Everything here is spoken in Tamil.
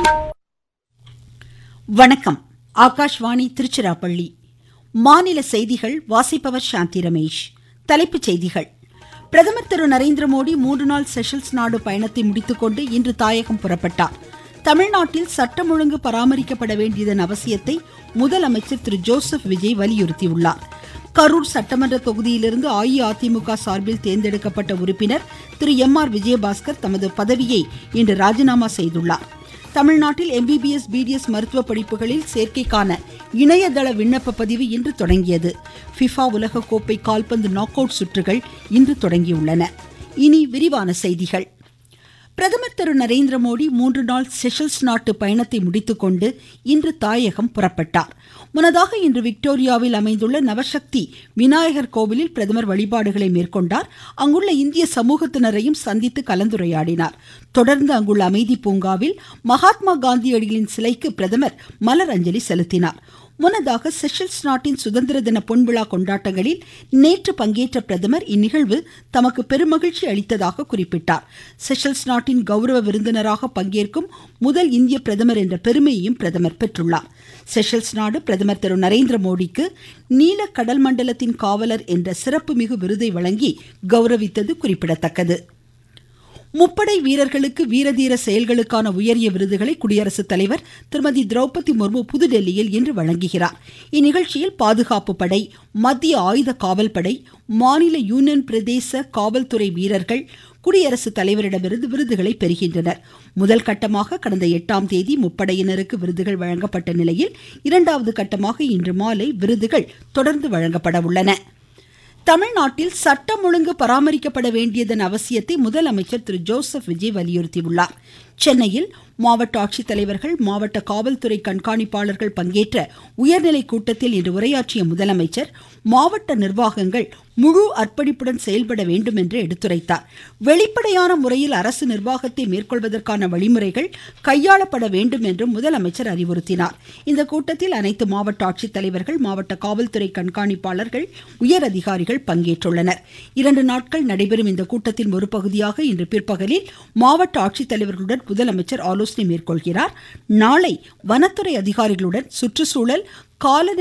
வணக்கம் ஆகாஷ்வாணி திருச்சிராப்பள்ளி மாநில செய்திகள் வாசிப்பவர் சாந்தி ரமேஷ் தலைப்புச் செய்திகள் பிரதமர் திரு நரேந்திர மோடி மூன்று நாள் செஷல்ஸ் நாடு பயணத்தை முடித்துக்கொண்டு இன்று தாயகம் புறப்பட்டார் தமிழ்நாட்டில் சட்டம் ஒழுங்கு பராமரிக்கப்பட வேண்டியதன் அவசியத்தை முதலமைச்சர் திரு ஜோசப் விஜய் வலியுறுத்தியுள்ளார் கரூர் சட்டமன்ற தொகுதியிலிருந்து அஇஅதிமுக சார்பில் தேர்ந்தெடுக்கப்பட்ட உறுப்பினர் திரு எம் ஆர் விஜயபாஸ்கர் தமது பதவியை இன்று ராஜினாமா செய்துள்ளார் தமிழ்நாட்டில் எம்பிபிஎஸ் பிடிஎஸ் மருத்துவ படிப்புகளில் சேர்க்கைக்கான இணையதள விண்ணப்ப பதிவு இன்று தொடங்கியது ஃபிஃபா உலகக்கோப்பை கால்பந்து நாக் அவுட் சுற்றுகள் இன்று தொடங்கியுள்ளன இனி விரிவான செய்திகள் பிரதமர் திரு நரேந்திர மோடி மூன்று நாள் செஷல்ஸ் நாட்டு பயணத்தை முடித்துக்கொண்டு இன்று தாயகம் புறப்பட்டார் முன்னதாக இன்று விக்டோரியாவில் அமைந்துள்ள நவசக்தி விநாயகர் கோவிலில் பிரதமர் வழிபாடுகளை மேற்கொண்டார் அங்குள்ள இந்திய சமூகத்தினரையும் சந்தித்து கலந்துரையாடினார் தொடர்ந்து அங்குள்ள அமைதி பூங்காவில் மகாத்மா காந்தியடிகளின் சிலைக்கு பிரதமர் மலர் அஞ்சலி செலுத்தினார் முன்னதாக செஷல்ஸ் நாட்டின் சுதந்திர தின பொன்விழா கொண்டாட்டங்களில் நேற்று பங்கேற்ற பிரதமர் இந்நிகழ்வு தமக்கு பெருமகிழ்ச்சி அளித்ததாக குறிப்பிட்டார் செஷல்ஸ் நாட்டின் கௌரவ விருந்தினராக பங்கேற்கும் முதல் இந்திய பிரதமர் என்ற பெருமையையும் பிரதமர் பெற்றுள்ளார் செஷல்ஸ் நாடு பிரதமர் திரு நரேந்திர மோடிக்கு நீல கடல் மண்டலத்தின் காவலர் என்ற சிறப்புமிகு விருதை வழங்கி கௌரவித்தது குறிப்பிடத்தக்கது முப்படை வீரர்களுக்கு வீரதீர செயல்களுக்கான உயரிய விருதுகளை குடியரசுத் தலைவர் திருமதி திரௌபதி முர்மு புதுடெல்லியில் இன்று வழங்குகிறார் இந்நிகழ்ச்சியில் பாதுகாப்பு படை மத்திய ஆயுத காவல் படை மாநில யூனியன் பிரதேச காவல்துறை வீரர்கள் குடியரசுத் தலைவரிடமிருந்து விருதுகளை பெறுகின்றனர் முதல் கட்டமாக கடந்த எட்டாம் தேதி முப்படையினருக்கு விருதுகள் வழங்கப்பட்ட நிலையில் இரண்டாவது கட்டமாக இன்று மாலை விருதுகள் தொடர்ந்து வழங்கப்பட உள்ளன தமிழ்நாட்டில் சட்டம் ஒழுங்கு பராமரிக்கப்பட வேண்டியதன் அவசியத்தை முதலமைச்சர் திரு ஜோசப் விஜய் வலியுறுத்தியுள்ளார் சென்னையில் மாவட்ட ஆட்சித்தலைவர்கள் மாவட்ட காவல்துறை கண்காணிப்பாளர்கள் பங்கேற்ற உயர்நிலை கூட்டத்தில் இன்று உரையாற்றிய முதலமைச்சர் மாவட்ட நிர்வாகங்கள் முழு அர்ப்பணிப்புடன் செயல்பட வேண்டும் என்று எடுத்துரைத்தார் வெளிப்படையான முறையில் அரசு நிர்வாகத்தை மேற்கொள்வதற்கான வழிமுறைகள் கையாளப்பட வேண்டும் என்றும் முதலமைச்சர் அறிவுறுத்தினார் இந்த கூட்டத்தில் அனைத்து மாவட்ட ஆட்சித்தலைவர்கள் மாவட்ட காவல்துறை கண்காணிப்பாளர்கள் உயர் அதிகாரிகள் பங்கேற்றுள்ளனர் இரண்டு நாட்கள் நடைபெறும் இந்த கூட்டத்தின் ஒரு பகுதியாக இன்று பிற்பகலில் மாவட்ட ஆட்சித்தலைவர்களுடன் முதலமைச்சர் ஆலோசனை மேற்கொள்கிறார் நாளை வனத்துறை அதிகாரிகளுடன் சுற்றுச்சூழல் காலநிலை